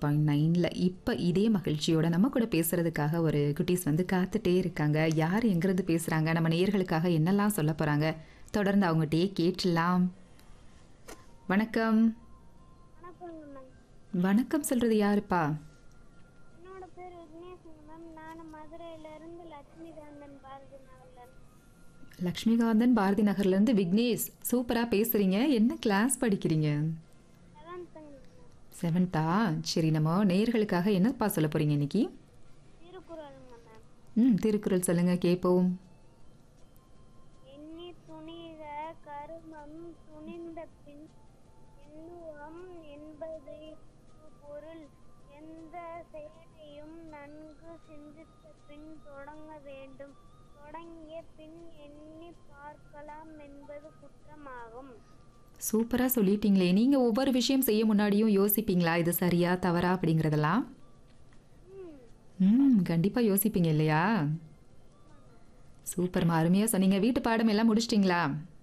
point நைனில் இப்போ இதே மகிழ்ச்சியோட நம்ம கூட பேசுறதுக்காக ஒரு குட்டீஸ் வந்து காத்துட்டே இருக்காங்க யார் எங்கிருந்து பேசுகிறாங்க நம்ம நேயர்களுக்காக என்னெல்லாம் சொல்ல போகிறாங்க தொடர்ந்து அவங்ககிட்டயே கேட்டுடலாம் வணக்கம் வணக்கங்க மேம் வணக்கம் சொல்கிறது யாருப்பா என்னோட பேர் விக்னேஷுங்க மேம் நான் மதுரையிலேருந்து லட்சுமிகாந்தன் பாரதி நகர்ல லக்ஷ்மிகாந்தன் பாரதி நகர்லேருந்து விக்னேஷ் சூப்பராக பேசுகிறீங்க என்ன கிளாஸ் படிக்கிறீங்க செவன்த்துங்க மேம் செவன்த்தா சரி நம்ம நேயர்களுக்காக என்னப்பா சொல்ல போகிறீங்க இன்னைக்கு திருக்குறளுங்க மேம் ம் திருக்குறள் சொல்லுங்கள் கேட்போம் எண்ணி துணிக கருமம் துணிந்த பின் எண்ணுவம் என்பது பொருள் எந்த செயலையும் நன்கு சிந்தித்த பின் தொடங்க வேண்டும் தொடங்கிய பின் எண்ணி பார்க்கலாம் என்பது குற்றமாகும் சூப்பராக சொல்லிட்டீங்களே நீங்கள் ஒவ்வொரு விஷயம் செய்ய முன்னாடியும் யோசிப்பீங்களா இது சரியா தவறா அப்படிங்கிறதெல்லாம் ம் ம் கண்டிப்பாக யோசிப்பீங்க இல்லையா சூப்பர்மா அருமையாக சொன்னீங்க வீட்டு பாடம் எல்லாம் முடிச்சிட்டிங்களா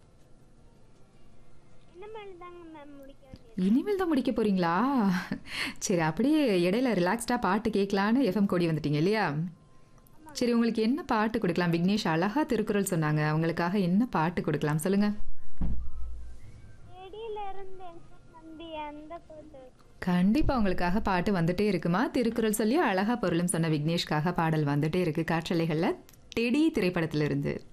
இனிமேல் தாங்க மேம் முடிக்க வேண்டியது இனிமேல் தான் முடிக்க போகிறீங்களா சரி அப்படியே இடையில ரிலாக்ஸ்டாக பாட்டு கேட்கலான்னு எஃப்எம் கோடி வந்துட்டீங்க இல்லையா சரி உங்களுக்கு என்ன பாட்டு கொடுக்கலாம் விக்னேஷ் அழகா திருக்குறள் சொன்னாங்க அவங்களுக்காக என்ன பாட்டு கொடுக்கலாம் சொல்லுங்கள் செடியில இருந்து என்ன நம்பி அந்த போட்டு கண்டிப்பாக உங்களுக்காக பாட்டு வந்துட்டே இருக்குமா திருக்குறள் சொல்லி அழகா பொருளும் சொன்ன விக்னேஷ்காக பாடல் வந்துட்டே இருக்கு காற்றலைகளில் டெடி திரைப்படத்திலிருந்து